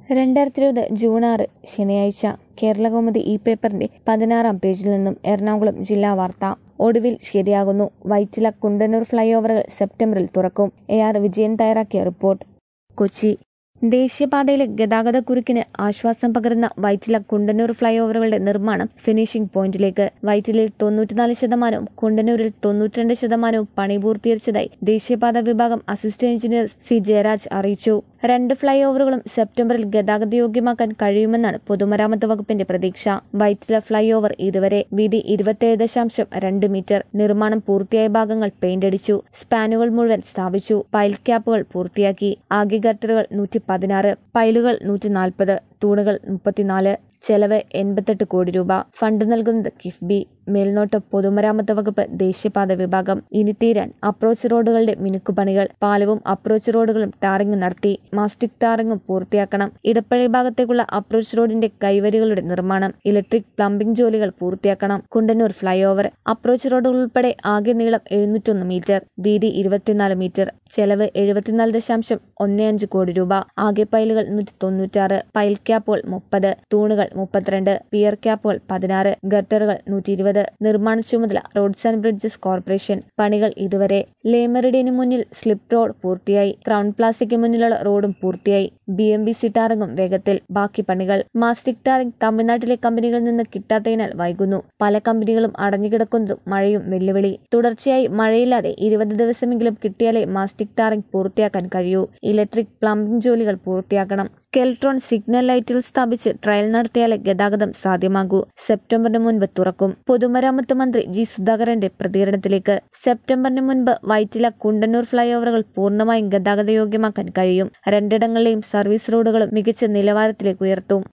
രണ്ടായിരത്തി ഇരുപത് ജൂൺ ആറ് ശനിയാഴ്ച കേരളകൗമുദി ഈ പേപ്പറിന്റെ പതിനാറാം പേജിൽ നിന്നും എറണാകുളം ജില്ലാ വാർത്ത ഒടുവിൽ ശരിയാകുന്നു വൈറ്റില കുണ്ടന്നൂർ ഫ്ലൈ ഓവറുകൾ സെപ്റ്റംബറിൽ തുറക്കും എ ആർ വിജയൻ തയ്യാറാക്കിയ റിപ്പോർട്ട് കൊച്ചി ദേശീയപാതയിലെ ഗതാഗതക്കുരുക്കിന് ആശ്വാസം പകരുന്ന വൈറ്റില കുണ്ടന്നൂർ ഫ്ലൈ ഓവറുകളുടെ നിർമ്മാണം ഫിനിഷിംഗ് പോയിന്റിലേക്ക് വൈറ്റിലയിൽ തൊണ്ണൂറ്റിനാല് ശതമാനവും കുണ്ടന്നൂരിൽ തൊണ്ണൂറ്റിരണ്ട് ശതമാനവും പണി പൂർത്തീകരിച്ചതായി ദേശീയപാത വിഭാഗം അസിസ്റ്റന്റ് എഞ്ചിനീയർ സി ജയരാജ് അറിയിച്ചു രണ്ട് ഫ്ലൈ ഓവറുകളും സെപ്റ്റംബറിൽ ഗതാഗതയോഗ്യമാക്കാൻ കഴിയുമെന്നാണ് പൊതുമരാമത്ത് വകുപ്പിന്റെ പ്രതീക്ഷ വൈറ്റില ഫ്ലൈ ഓവർ ഇതുവരെ വീതി ഇരുപത്തിയേഴ് ദശാംശം രണ്ട് മീറ്റർ നിർമ്മാണം പൂർത്തിയായ ഭാഗങ്ങൾ പെയിന്റ് അടിച്ചു സ്പാനുകൾ മുഴുവൻ സ്ഥാപിച്ചു പൈൽ ക്യാപ്പുകൾ പൂർത്തിയാക്കി ആകെ ഗട്ടറുകൾ നൂറ്റി പതിനാറ് പൈലുകൾ നൂറ്റി നാൽപ്പത് തൂണുകൾ മുപ്പത്തിനാല് ചെലവ് എൺപത്തെട്ട് കോടി രൂപ ഫണ്ട് നൽകുന്നത് കിഫ്ബി മേൽനോട്ടം പൊതുമരാമത്ത് വകുപ്പ് ദേശീയപാത വിഭാഗം ഇനി തീരാൻ അപ്രോച്ച് റോഡുകളുടെ മിനുക്കുപണികൾ പാലവും അപ്രോച്ച് റോഡുകളും ടാറിംഗ് നടത്തി മാസ്റ്റിക് ടാറിംഗും പൂർത്തിയാക്കണം ഇടപ്പഴി ഭാഗത്തേക്കുള്ള അപ്രോച്ച് റോഡിന്റെ കൈവരികളുടെ നിർമ്മാണം ഇലക്ട്രിക് പ്ലംബിംഗ് ജോലികൾ പൂർത്തിയാക്കണം കുണ്ടന്നൂർ ഫ്ലൈ ഓവർ അപ്രോച്ച് റോഡുകൾ ഉൾപ്പെടെ ആകെ നീളം എഴുന്നൂറ്റൊന്ന് മീറ്റർ വീതി ഇരുപത്തിനാല് മീറ്റർ ചെലവ് എഴുപത്തിനാല് ദശാംശം ഒന്ന് അഞ്ച് കോടി രൂപ ആകെ പൈലുകൾ നൂറ്റി തൊണ്ണൂറ്റാറ് പൈൽ ക്യാപ്പുകൾ മുപ്പത് തൂണുകൾ മുപ്പത്തിരണ്ട് പിയർ ക്യാപ്പുകൾ പതിനാറ് ഗട്ടറുകൾ നൂറ്റി ഇരുപത് നിർമ്മാണ ചുമതല റോഡ്സ് ആൻഡ് ബ്രിഡ്ജസ് കോർപ്പറേഷൻ പണികൾ ഇതുവരെ ലേമറിഡിന് മുന്നിൽ സ്ലിപ്പ് റോഡ് പൂർത്തിയായി ക്രൗൺ പ്ലാസയ്ക്ക് മുന്നിലുള്ള റോഡും പൂർത്തിയായി ബി എം ബി സി ടാറിംഗും വേഗത്തിൽ ബാക്കി പണികൾ മാസ്റ്റിക് ടാറിംഗ് തമിഴ്നാട്ടിലെ കമ്പനികളിൽ നിന്ന് കിട്ടാത്തതിനാൽ വൈകുന്നു പല കമ്പനികളും അടഞ്ഞുകിടക്കുന്നതും മഴയും വെല്ലുവിളി തുടർച്ചയായി മഴയില്ലാതെ ഇരുപത് ദിവസമെങ്കിലും കിട്ടിയാലേ മാസ്റ്റിക് ടാറിംഗ് പൂർത്തിയാക്കാൻ കഴിയൂ ഇലക്ട്രിക് പ്ലംബിംഗ് ജോലികൾ പൂർത്തിയാക്കണം കെൽട്രോൺ സിഗ്നൽ ലൈറ്റുകൾ സ്ഥാപിച്ച് ട്രയൽ നടത്തിയാലേ ഗതാഗതം സാധ്യമാകൂ സെപ്റ്റംബറിന് മുൻപ് തുറക്കും പൊതുമരാമത്ത് മന്ത്രി ജി സുധാകരന്റെ പ്രതികരണത്തിലേക്ക് സെപ്റ്റംബറിന് മുൻപ് വൈറ്റില കുണ്ടന്നൂർ ഫ്ലൈ ഓവറുകൾ പൂർണ്ണമായും ഗതാഗതയോഗ്യമാക്കാൻ കഴിയും രണ്ടിടങ്ങളിലെയും സർവീസ് റോഡുകളും മികച്ച നിലവാരത്തിലേക്ക് ഉയർത്തും